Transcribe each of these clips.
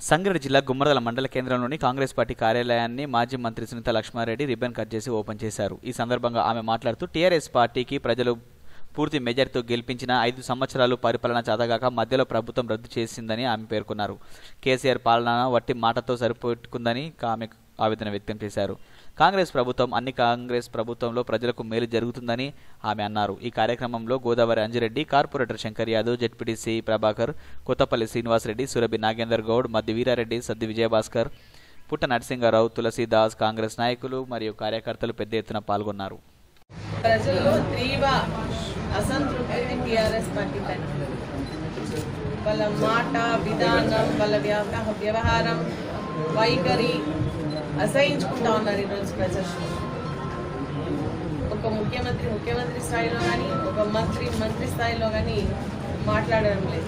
సంగారెడ్డి జిల్లా గుమ్మరదల మండల కేంద్రంలోని కాంగ్రెస్ పార్టీ కార్యాలయాన్ని మాజీ మంత్రి సునీత లక్ష్మారెడ్డి రిబ్బన్ కట్ చేసి ఓపెన్ చేశారు ఈ సందర్భంగా ఆమె మాట్లాడుతూ టీఆర్ఎస్ పార్టీకి ప్రజలు పూర్తి మెజార్టీతో గెలిపించిన ఐదు సంవత్సరాలు పరిపాలన చాతగాక మధ్యలో ప్రభుత్వం రద్దు చేసిందని ఆమె పేర్కొన్నారు కేసీఆర్ పాలన వట్టి మాటతో సరిపెట్టుకుందని ఆమె ఆవేదన వ్యక్తం చేశారు కాంగ్రెస్ ప్రభుత్వం అన్ని కాంగ్రెస్ ప్రభుత్వంలో ప్రజలకు మేలు జరుగుతుందని ఆమె అన్నారు ఈ కార్యక్రమంలో గోదావరి అంజిరెడ్డి కార్పొరేటర్ శంకర్ యాదవ్ జెడ్పీటీసీ ప్రభాకర్ కొత్తపల్లి శ్రీనివాసరెడ్డి సురభి నాగేందర్ గౌడ్ మద్ది వీరారెడ్డి సద్ది విజయభాస్కర్ పుట్ట నరసింహారావు తులసీదాస్ కాంగ్రెస్ నాయకులు మరియు కార్యకర్తలు పెద్ద ఎత్తున పాల్గొన్నారు ప్రజల్లో తీవ్ర అసంతృప్తి టీఆర్ఎస్ పార్టీ పైన వాళ్ళ మాట విధానం వాళ్ళ వ్యవహార వ్యవహారం వైఖరి అసహించుకుంటా ఉన్నారు ఈరోజు ప్రజలు ఒక ముఖ్యమంత్రి ముఖ్యమంత్రి స్థాయిలో కానీ ఒక మంత్రి మంత్రి స్థాయిలో కానీ మాట్లాడడం లేదు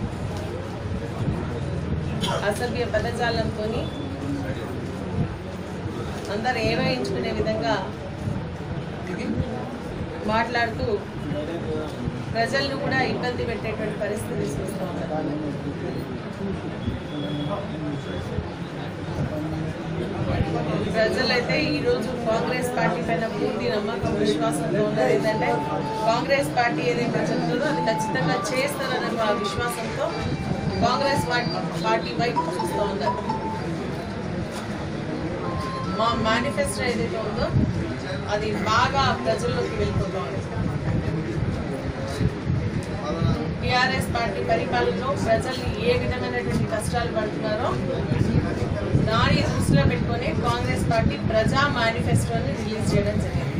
అసభ్య పదజాలంతో అందరు ఏవహించుకునే విధంగా మాట్లాడుతూ ప్రజలను కూడా ఇబ్బంది పెట్టేటువంటి పరిస్థితి తీసుకొస్తూ ఉన్నారు ప్రజలైతే ఈరోజు కాంగ్రెస్ పార్టీ పైన పూర్తి నమ్మకం విశ్వాసంతో ఉన్నారు ఏంటంటే కాంగ్రెస్ పార్టీ ఏదైతే చెప్తుందో అది ఖచ్చితంగా చేస్తారనే ఒక విశ్వాసంతో కాంగ్రెస్ పార్టీ పార్టీ వైపు చూస్తూ ఉన్నారు మా మేనిఫెస్టో ఏదైతే ఉందో అది బాగా ప్రజల్లోకి వెళ్ళిపోతా ఉంది టిఆర్ఎస్ పార్టీ పరిపాలనలో ప్రజల్ని ఏ విధమైనటువంటి కష్టాలు పడుతున్నారో దాన్ని దృష్టిలో పెట్టుకొని కాంగ్రెస్ పార్టీ ప్రజా మేనిఫెస్టోని రిలీజ్ చేయడం జరిగింది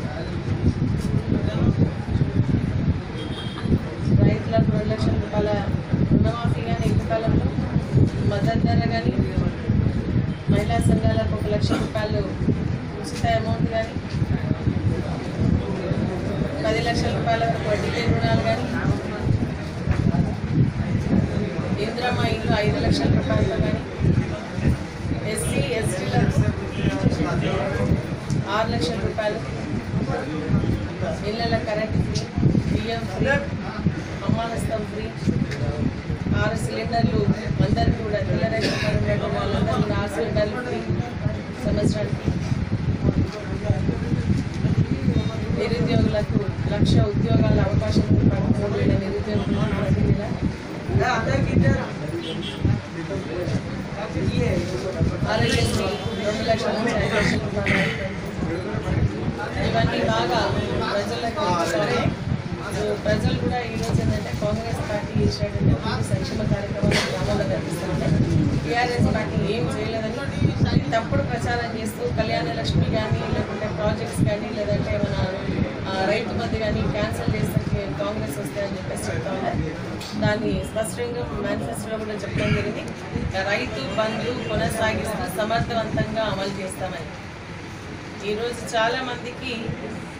రైతులకు రెండు లక్షల రూపాయల రుణమాఫీ కానీ ఇంతకాలంలో మద్దతు ధర కానీ మహిళా సంఘాలకు ఒక లక్ష రూపాయలు ఉచిత అమౌంట్ కానీ పది లక్షల రూపాయలకు వడ్డీ లేని రుణాలు కానీ ఇంద్రమ్మ ఇల్లు ఐదు లక్షల రూపాయలతో కానీ ఎస్సీ ఎస్టీలకు ఆరు లక్షల రూపాయలు ఇళ్ళ కరెంట్ ఫ్రీ బియ్యం ఫ్రీ అమ్మానస్తం ఫ్రీ ఆరు సిలిండర్లు అందరికీ కూడా తెల్ల రేషన్ కార్డు ఉన్నటువంటి వాళ్ళందరికీ కూడా ఆరు సిలిండర్లు ఫ్రీ సంవత్సరానికి నిరుద్యోగులకు లక్ష ఉద్యోగాల అవకాశం మూడు వేల నిరుద్యోగులు ప్రతి నెల ఆరోగ్యశ్రీ రెండు లక్షల నుంచి ఐదు లక్షల రూపాయలు ఇవన్నీ బాగా ప్రజలకు సరే సో ప్రజలు కూడా ఈరోజు ఏంటంటే కాంగ్రెస్ పార్టీ చేసేటువంటి అభివృద్ధి సంక్షేమ కార్యక్రమాలు గ్రామాల్లో కనిపిస్తున్నాయి టీఆర్ఎస్ పార్టీ ఏం చేయలేదని తప్పుడు ప్రచారం చేస్తూ కళ్యాణ లక్ష్మి కానీ లేకుంటే ప్రాజెక్ట్స్ కానీ లేదంటే మన ఆ, రైతు బంధు కానీ క్యాన్సిల్ చేస్తే కాంగ్రెస్ వస్తాయని చెప్పేసి చెప్తా ఉన్నారు దాన్ని స్పష్టంగా మేనిఫెస్టోలో కూడా చెప్పడం జరిగింది రైతు బంధు కొనసాగిస్తూ సమర్థవంతంగా అమలు చేస్తామని ఈరోజు చాలా మందికి